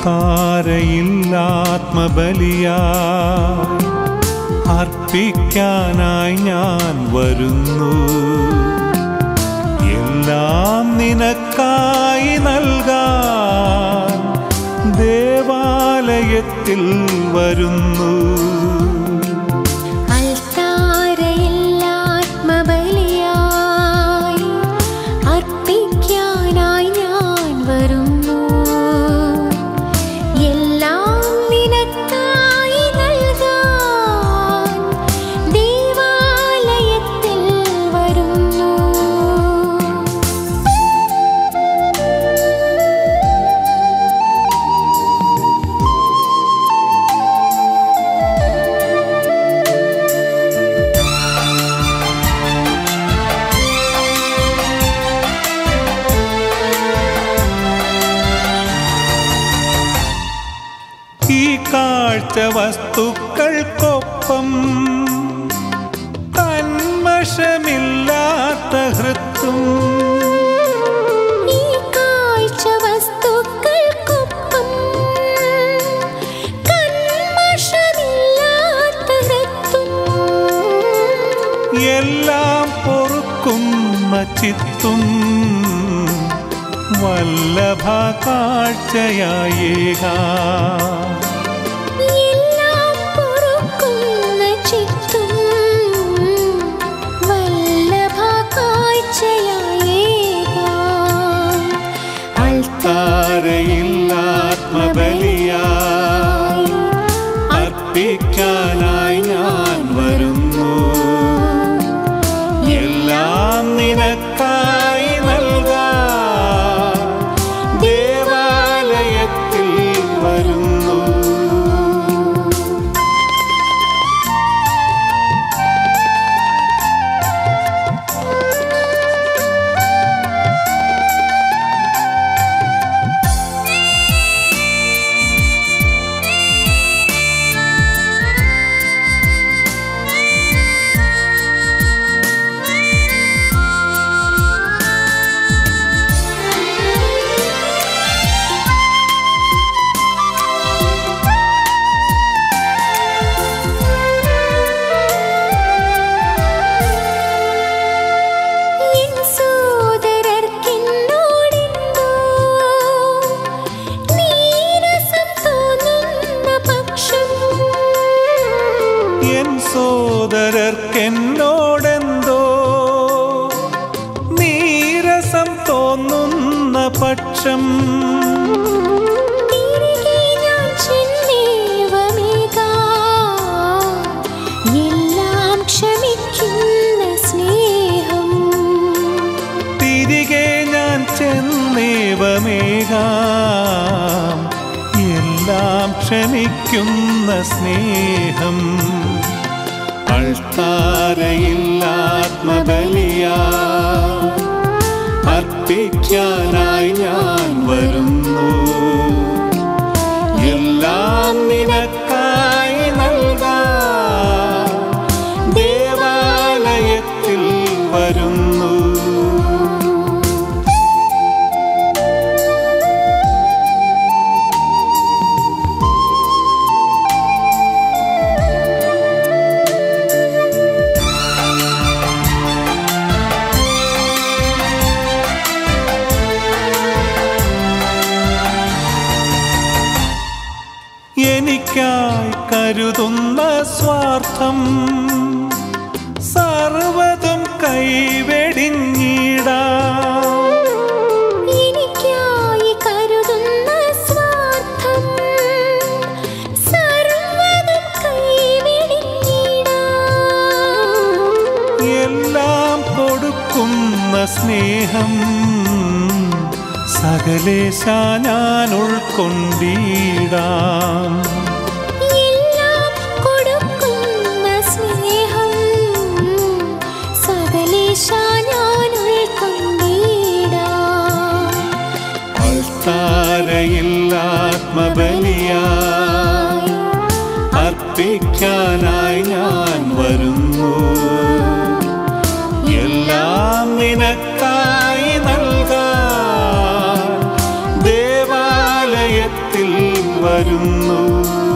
അൾത്താരയില്ലാത്മബലിയാ അർപ്പിക്കാനായി ഞാൻ വരുന്നു എല്ലാം നിനക്കായി നൽകാൻ ദേവാലയത്തിൽ വരുന്നു അൾത്താരയില്ലാത്മബലിയായി അർപ്പിക്കാനായി ഞാൻ വരുന്നു എല്ലാം നിനക്കായി നൽകാൻ ദേവാലയത്തിൽ വരുന്നു ഈ കാഴ്ച വസ്തുക്കൾക്കൊപ്പം തന്മഷമില്ലാത്ത ഹൃത്തും ഈ കാഴ്ച വസ്തുക്കൾക്കൊപ്പം കന്മഷമില്ലാത്ത ഹൃത്തും എല്ലാം പൊറുക്കുന്ന ചിത്തും വല്ലഭ കാഴ്ചയായേകാ എല്ലാം പൊറുക്കുന്ന ചിത്തും വല്ലഭ കാഴ്ചയായേകാം. അൾത്താരയില്ലാത്മബലിയായി അർപ്പിക്കാനായി ഞാൻ വരുന്നു എല്ലാം നിനക്കായി നൽകാൻ ദേവാലയത്തിൽ വരുന്നു എൻ സോദരർക്കെന്നോടെന്തോ നീരസം തോന്നുന്ന പക്ഷം എൻ സോദരർക്കെന്നോടെന്തോ നീരസം തോന്നുന്ന പക്ഷം തിരികെ ഞാൻ ചെന്നേവമേകാം. എല്ലാം ക്ഷമിക്കുന്ന സ്നേഹം തിരികെ ഞാൻ ചെന്നേവമേകാം എല്ലാം ക്ഷമിക്കുന്ന സ്നേഹം അൾത്താരയില്ലാത്മബലിയാ അർപ്പിക്കാനായി ഞാൻ വരുന്നു എല്ലാം നിനക്കായി നൽകാൻ ദേവാലയത്തിൽ വരുന്നു എനിക്കായി കരുതുന്ന സ്വാർത്ഥം സർവതും കൈവെടിഞ്ഞിടാ എനിക്കായി കരുതുന്ന സ്വാർത്ഥം സർവ്വതും കൈവെടിഞ്ഞിടാം. എല്ലാം കൊടുക്കുന്ന സ്നേഹം സകലേശ ഞാൻ ഉൾക്കൊണ്ടിടാം എല്ലാം കൊടുക്കുന്ന സ്നേഹം സകലേശ ഞാൻ ഉൾക്കൊണ്ടിടാം. അൾത്താരയില്ലാത്മബലിയായി അർപ്പിക്കാനായി ഞാൻ വരുന്നു എല്ലാം നിനക്കായി നൽകാൻ ദേവാലയത്തിൽ വരുന്നു